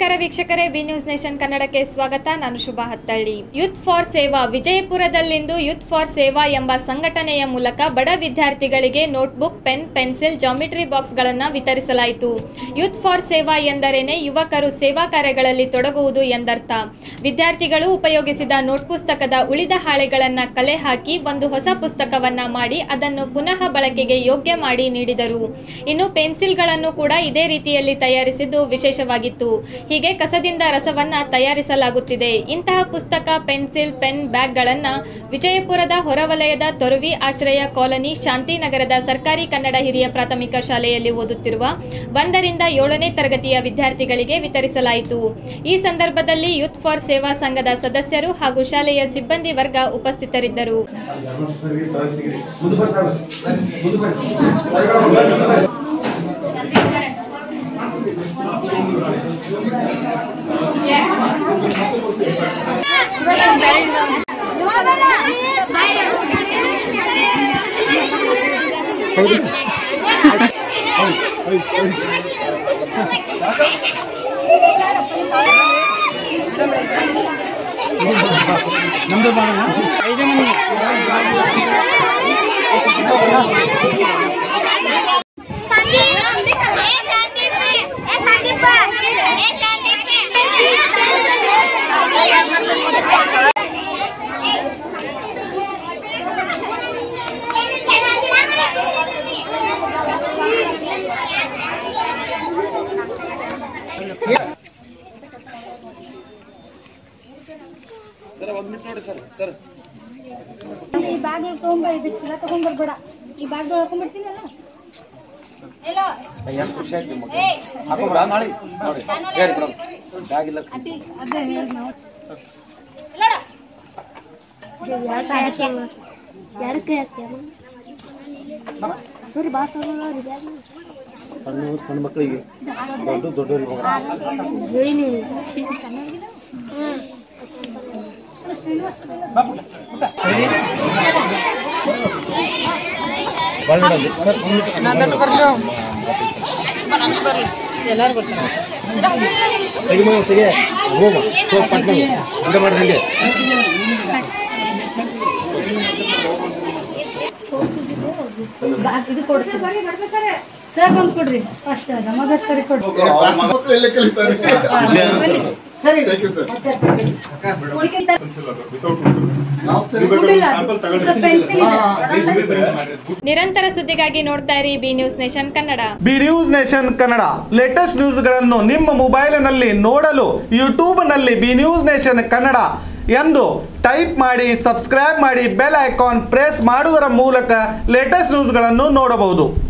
ನಮಸ್ಕಾರ ವೀಕ್ಷಕರೇ B news nation ಕನ್ನಡಕ್ಕೆ ಸ್ವಾಗತ ನಾನು ಶುಭಾ ಹತ್ತಳ್ಳಿ ಯೂತ್ ಫಾರ್ ಸೇವಾ ವಿಜಯಪುರದಲ್ಲಿಂದು ಯೂತ್ ಫಾರ್ ಸೇವಾ ಎಂಬ ಸಂಘಟನೆಯ ಮೂಲಕ ಬಡ ವಿದ್ಯಾರ್ಥಿಗಳಿಗೆ ನೋಟ್ಬುಕ್ ಪೆನ್ ಪೆನ್ಸಿಲ್ ಜಾಮಿಟ್ರಿ ಬಾಕ್ಸ್ಗಳನ್ನು ವಿತರಿಸಲಾಯಿತು ಯೂತ್ ಫಾರ್ ಸೇವಾ ಎಂದರೇನೆ ಯುವಕರು ಸೇವಾ ಕಾರ್ಯಗಳಲ್ಲಿ ತೊಡಗುವುದು ಎಂದರ್ಥ ವಿದ್ಯಾರ್ಥಿಗಳು ಉಪಯೋಗಿಸಿದ ನೋಟ್ ಪುಸ್ತಕದ ಉಳಿದ ಹಾಳೆಗಳನ್ನು ಕಲೆ ಹಾಕಿ ಒಂದು ಹೊಸ ಪುಸ್ತಕವನ್ನ ಮಾಡಿ ಅದನ್ನು ಪುನಃ ಬಳಕೆಗೆ ಯೋಗ್ಯ ಮಾಡಿ ನೀಡಿದರು ಇನ್ನು ಪೆನ್ಸಿಲ್ಗಳನ್ನು ಕೂಡ ಇದೇ ರೀತಿಯಲ್ಲಿ ತಯಾರಿಸಿದ್ದು ವಿಶೇಷವಾಗಿತ್ತು ಹೀಗೆ ಕಸದಿಂದ ರಸವನ್ನ ತಯಾರಿಸಲಾಗುತ್ತಿದೆ ಇಂತಹ ಪುಸ್ತಕ ಪೆನ್ಸಿಲ್ ಪೆನ್ ಬ್ಯಾಗ್ಗಳನ್ನು ವಿಜಯಪುರದ ಹೊರವಲಯದ ತೊರವಿ ಆಶ್ರಯ ಕಾಲನಿ ಶಾಂತಿನಗರದ ಸರ್ಕಾರಿ ಕನ್ನಡ ಹಿರಿಯ ಪ್ರಾಥಮಿಕ ಶಾಲೆಯಲ್ಲಿ ಓದುತ್ತಿರುವ ಒಂದರಿಂದ ಏಳನೇ ತರಗತಿಯ ವಿದ್ಯಾರ್ಥಿಗಳಿಗೆ ವಿತರಿಸಲಾಯಿತು ಈ ಸಂದರ್ಭದಲ್ಲಿ ಯೂತ್ ಫಾರ್ ಸೇವಾ ಸಂಘದ ಸದಸ್ಯರು ಹಾಗೂ ಶಾಲೆಯ ಸಿಬ್ಬಂದಿ ವರ್ಗ ಉಪಸ್ಥಿತರಿದ್ದರು ಮುಂದೆ ಬರ್ರಿ ಸರ್ ಮುಂದೆ ಬರ್ರಿ ಈ ಬ್ಯಾಗ್ ತಗೊಂಬ ಇದು ಚೀಲ ತಗೊಂಡ್ ಬರ್ಬೇಡ ಈ ಬ್ಯಾಗ್ ಹಾಕೊಂಡ್ಬಿಡ್ತೀನಲ್ಲ ಎಲ್ಲೋ ಹಾಕೊಂಡ್ರ ಮಾಡಿ ನೋಡಿ ಹೇಳಿ ಬಿಡಮ್ ಬ್ಯಾಗ್ ಇಲ್ಲ ಅದೇ ಹೇಳಿ ನಾವು ಸರಿ ಬಾ ಸರ್ ಸಣ್ಣ ಸಣ್ಣ ಮಕ್ಕಳಿಗೆ ದೊಡ್ಡ ದೊಡ್ಡವರಿಗೆ ಸರ್ ತೆಗಿ ತೆಗೆ ಹೋಗ ಹೋಗ್ ಪಟ್ನ ಹಂಗೆ ಮಾಡ್ರಿ ಹಂಗೆ ಇದು ಕೊಡ್ತೀವಿ ಸರ್ ಬಂದ್ ಕೊಡ್ರಿ ಫಸ್ಟ್ ರಮಾದಾಸ್ ಸರಿ ಕೊಡ್ರಿ ಮಕ್ಕಳು ಎಲ್ಲ ಕಲಿತಾರೆ ಸರಿ ಥ್ಯಾಂಕ್ ಯು ಸರ್ ಕೊಟ್ಟಿಲ್ಲ ಸ್ಯಾಂಪಲ್ ಪೆನ್ಸಿಲ್ ಇದೆ ನಿರಂತರ ಸುದ್ದಿಗಾಗಿ ನೋಡ್ತಾ ಇರಿ B news nation Kannada B news nation Kannada latest ನ್ಯೂಸ್ಗಳನ್ನು ನಿಮ್ಮ ಮೊಬೈಲಿನಲ್ಲಿ ನೋಡಲು ಯೂಟ್ಯೂಬ್ನಲ್ಲಿ ಬಿ ನ್ಯೂಸ್ ನೇಷನ್ ಕನ್ನಡ ಎಂದು ಟೈಪ್ ಮಾಡಿ ಸಬ್ಸ್ಕ್ರೈಬ್ ಮಾಡಿ ಬೆಲ್ ಐಕಾನ್ ಪ್ರೆಸ್ ಮಾಡುವುದರ ಮೂಲಕ ಲೇಟೆಸ್ಟ್ ನ್ಯೂಸ್ಗಳನ್ನು ನೋಡಬಹುದು